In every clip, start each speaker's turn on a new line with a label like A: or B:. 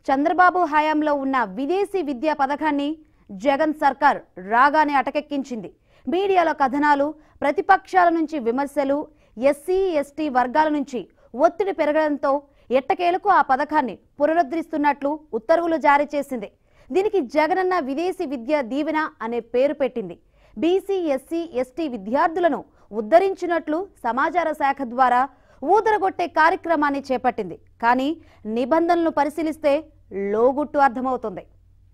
A: చంద్రబాబు హయాంలో ఉన్న విదేశీ విద్యా పథకాన్ని జగన్ సర్కార్ రాగానే అటకెక్కించింది మీడియాలో కథనాలు ప్రతిపక్షాల నుంచి విమర్శలు ఎస్సీ ఎస్టీ వర్గాల నుంచి ఒత్తిడి పెరగడంతో ఎట్టకేలకు ఆ పథకాన్ని పునరుద్ధరిస్తున్నట్లు ఉత్తర్వులు జారీ చేసింది దీనికి జగనన్న విదేశీ విద్యా దీవెన అనే పేరు పెట్టింది బీసీ ఎస్సీ ఎస్టీ విద్యార్థులను ఉద్ధరించినట్లు సమాచార శాఖ ద్వారా ఊదరగొట్టే కార్యక్రమాన్ని చేపట్టింది కానీ నిబంధనలను పరిశీలిస్తే లోగుట్టు అర్థమవుతుంది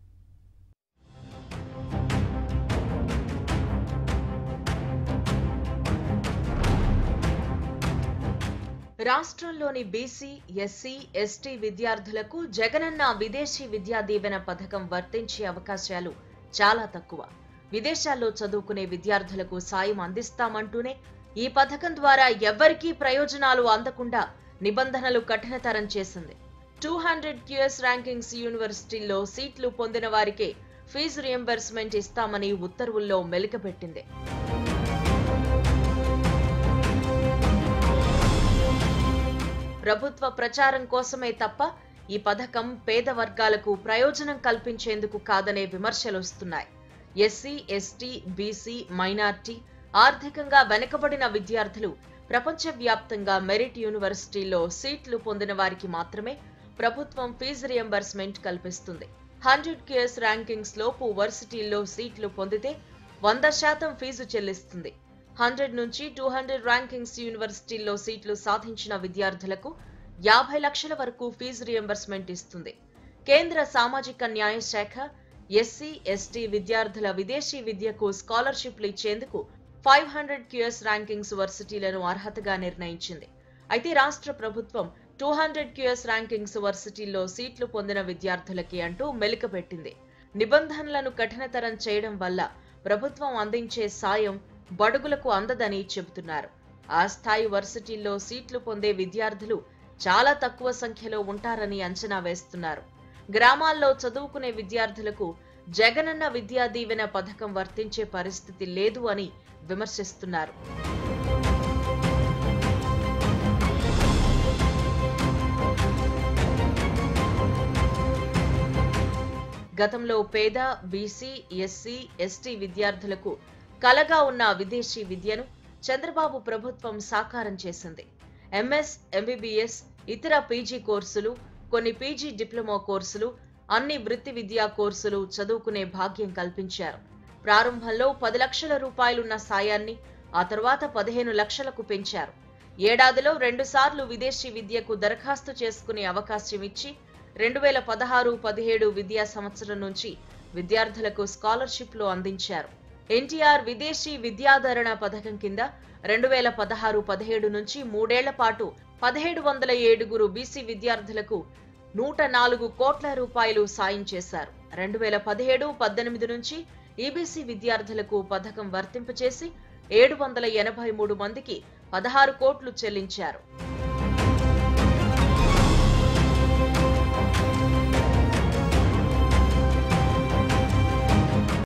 B: రాష్ట్రంలోని బీసీ ఎస్సీ ఎస్టీ విద్యార్థులకు జగనన్న విదేశీ విద్యా దీవెన పథకం వర్తించే అవకాశాలు చాలా తక్కువ విదేశాల్లో చదువుకునే విద్యార్థులకు సాయం అందిస్తామంటూనే ఈ పథకం ద్వారా ఎవ్వరికీ ప్రయోజనాలు అందకుండా నిబంధనలు కఠినతరం చేసింది టూ హండ్రెడ్ క్యూఎస్ ర్యాంకింగ్స్ యూనివర్సిటీల్లో సీట్లు పొందిన వారికే ఫీజు రియంబర్స్మెంట్ ఇస్తామని ఉత్తర్వుల్లో మెలికపెట్టింది ప్రభుత్వ ప్రచారం కోసమే తప్ప ఈ పథకం పేద వర్గాలకు ప్రయోజనం కల్పించేందుకు కాదనే విమర్శలు వస్తున్నాయి ఎస్సీ ఎస్టీ బీసీ మైనార్టీ ఆర్థికంగా వెనుకబడిన విద్యార్థులు ప్రపంచవ్యాప్తంగా మెరిట్ యూనివర్సిటీల్లో సీట్లు పొందిన వారికి మాత్రమే ప్రభుత్వం ఫీజు రియంబర్స్మెంట్ కల్పిస్తుంది హండ్రెడ్ కేఎస్ ర్యాంకింగ్స్ లోపు వర్సిటీల్లో సీట్లు పొందితే వంద శాతం ఫీజు చెల్లిస్తుంది హండ్రెడ్ నుంచి టూ హండ్రెడ్ ర్యాంకింగ్స్ యూనివర్సిటీల్లో సీట్లు సాధించిన విద్యార్థులకు యాభై లక్షల వరకు ఫీజు రియంబర్స్మెంట్ ఇస్తుంది కేంద్ర సామాజిక న్యాయ శాఖ ఎస్సీ ఎస్టీ విద్యార్థుల విదేశీ విద్యకు స్కాలర్షిప్లు ఇచ్చేందుకు ఫైవ్ హండ్రెడ్ క్యూఎస్ ర్యాంకింగ్స్ వర్సిటీలను అర్హతగా నిర్ణయించింది అయితే రాష్ట్ర ప్రభుత్వం టూ హండ్రెడ్ క్యూఎస్ ర్యాంకింగ్స్ వర్సిటీల్లో సీట్లు పొందిన విద్యార్థులకి అంటూ మెలికపెట్టింది నిబంధనలను కఠినతరం చేయడం వల్ల ప్రభుత్వం అందించే సాయం బడుగులకు అందదని చెబుతున్నారు ఆ స్థాయి వర్సిటీల్లో సీట్లు పొందే విద్యార్థులు చాలా తక్కువ సంఖ్యలో ఉంటారని అంచనా వేస్తున్నారు గ్రామాల్లో చదువుకునే విద్యార్థులకు జగనన్న విద్యా దీవెన పథకం వర్తించే పరిస్థితి లేదు అని విమర్శిస్తున్నారు గతంలో పేద బీసీ ఎస్సీ ఎస్టీ విద్యార్థులకు కలగా ఉన్న విదేశీ విద్యను చంద్రబాబు ప్రభుత్వం సాకారం చేసింది ఎంఎస్ ఎంబీబీఎస్ ఇతర పీజీ కోర్సులు కొన్ని పీజీ డిప్లొమా కోర్సులు అన్ని వృత్తి విద్యా కోర్సులు చదువుకునే భాగ్యం కల్పించారు ప్రారంభంలో పది లక్షల రూపాయలున్న సాయాన్ని ఆ తర్వాత పదిహేను లక్షలకు పెంచారు ఏడాదిలో రెండుసార్లు విదేశీ విద్యకు దరఖాస్తు చేసుకునే అవకాశం ఇచ్చి రెండు వేల పదహారు పదిహేడు విద్యా సంవత్సరం నుంచి విద్యార్థులకు స్కాలర్షిప్లు అందించారు ఎన్టీఆర్ విదేశీ విద్యాధరణ పథకం కింద రెండు వేల పదహారు పదిహేడు నుంచి మూడేళ్ల పాటు పదిహేడు వందల ఏడుగురు బీసీ విద్యార్థులకు నూట నాలుగు కోట్ల రూపాయలు సాయం చేశారు రెండు వేల పదిహేడు పద్దెనిమిది నుంచి ఈబీసీ విద్యార్థులకు పథకం వర్తింపచేసి ఏడు వందల ఎనభై మూడు మందికి పదహారు కోట్లు చెల్లించారు